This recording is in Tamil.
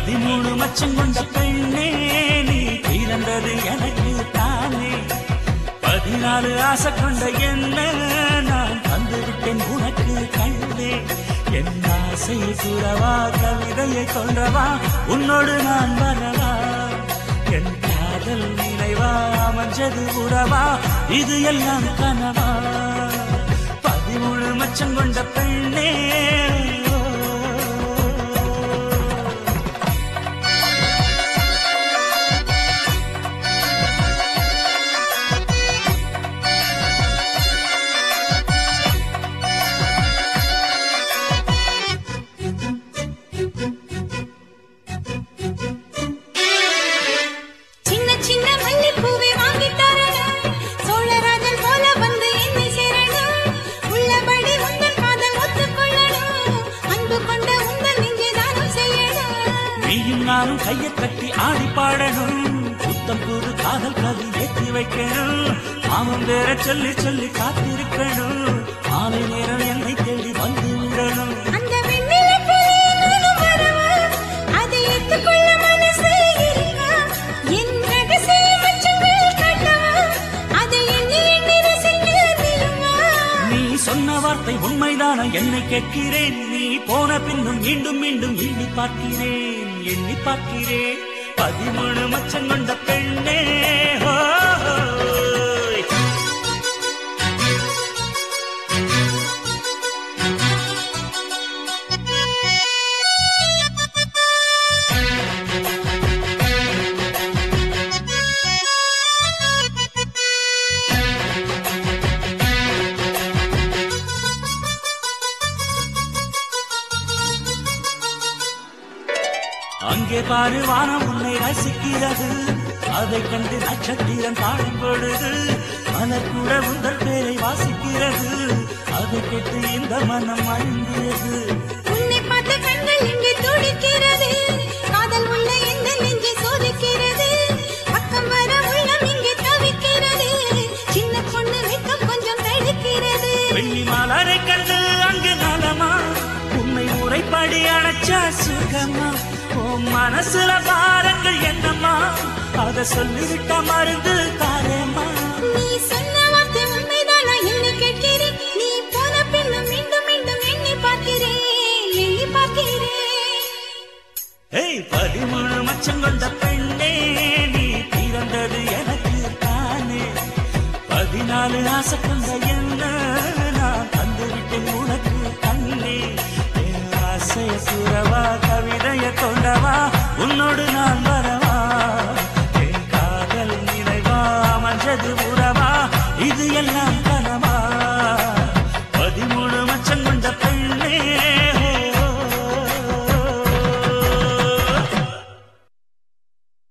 பதிமூணு மச்சம் கொண்ட பெண்ணே நீ பிறந்தது எனக்கு தானே பதினாலு ஆசை கொண்ட என்ன நான் தந்துவிட்டேன் உனக்கு கண்ணே என் ஆசை கூறவா கவிதையை கொண்டவா உன்னோடு நான் வரவா என் காதல் நினைவா அமைஞ்சது உறவா இது எல்லாம் கனவா பதிமூணு மச்சம் கொண்ட பெண்ணே ஓ. சின்ன சின்ன மல்லிப்பூவை வாங்கித் தரணும். சோழராஜன் போல வந்து என்னை சேரணும். உள்ளபடி உந்தன் காதல் ஒத்துக்கொள்ளணும். அன்பு கொண்ட உந்தன் நெஞ்சை தானம் செய்யணும். நீயும் நானும் கையை கட்டி ஆடி பாடணும் புத்தம் புது காதல் கவி ஏற்றி வைக்கணும் மாமன் வேற சொல்லி சொல்லி காத்திருக்கணும் மாலை நேரம் என்னை தேடி வந்து விடணும் அந்த வெண்ணிலக்கிளி நானும் வரவா? அதை ஏற்றுக்கொள்ள மனசு இருக்கா? என் ரகசிய மச்சங்கள் காட்டவா? அதை எண்ணி எண்ணி ரசிக்க தெரியுமா? நீ சொன்ன வார்த்தை உண்மைதானா என்னை கேட்கிறேன் நீ போன பின்னும் மீண்டும் மீண்டும் எண்ணி பார்க்கிறேன் எண்ணி பார்க்கிறேன் பதிமூணு மச்சம் கொண்ட பெண்ணே ஹோய். அங்கே பாரு வானம் உன்னை ரசிக்கிறது அதை கண்டு நட்சத்திரம் பாடும் பொழுது மலர் கூட உங்கள் பேரை வாசிக்கிறது அதை கேட்டு இந்த மனம் அழுந்தியது உன்னை பார்த்த கண்கள் இங்கே துடிக்கிறது. காதல் உள்ள எந்த நெஞ்சை சோதிக்கிறது. பக்கம் வர உள்ளம் இங்கே தவிக்கிறது. சின்ன பொண்ணு வெட்கம் கொஞ்சம் தடுக்கிறது. வெள்ளி மலரை கண்டு அங்கு நலமா உன்னை உரைப்படி அணைச்சா சுகமா உன் மனசுல பாரங்கள் என்னம்மா அத சொல்லிவிட்ட மருந்து தாரேம்மா நீ சொன்ன வார்த்தை உண்மைதானா என்று கேட்கிறேன். நீ போன பின்னும் மீண்டும் மீண்டும் எண்ணி பார்க்கிறேன் எண்ணி பார்க்கிறேன் ஏய் பதிமூணு மச்சம் கொண்ட பெண்ணே நீ பிறந்தது எனக்கு தானே பதினாலு ஆசை கொண்ட என்ன நான் தந்துவிட்டேன் உனக்கு கண்ணே என் ஆசைய கூறவா கவிதைய கொண்டவா உன்னோடு நான்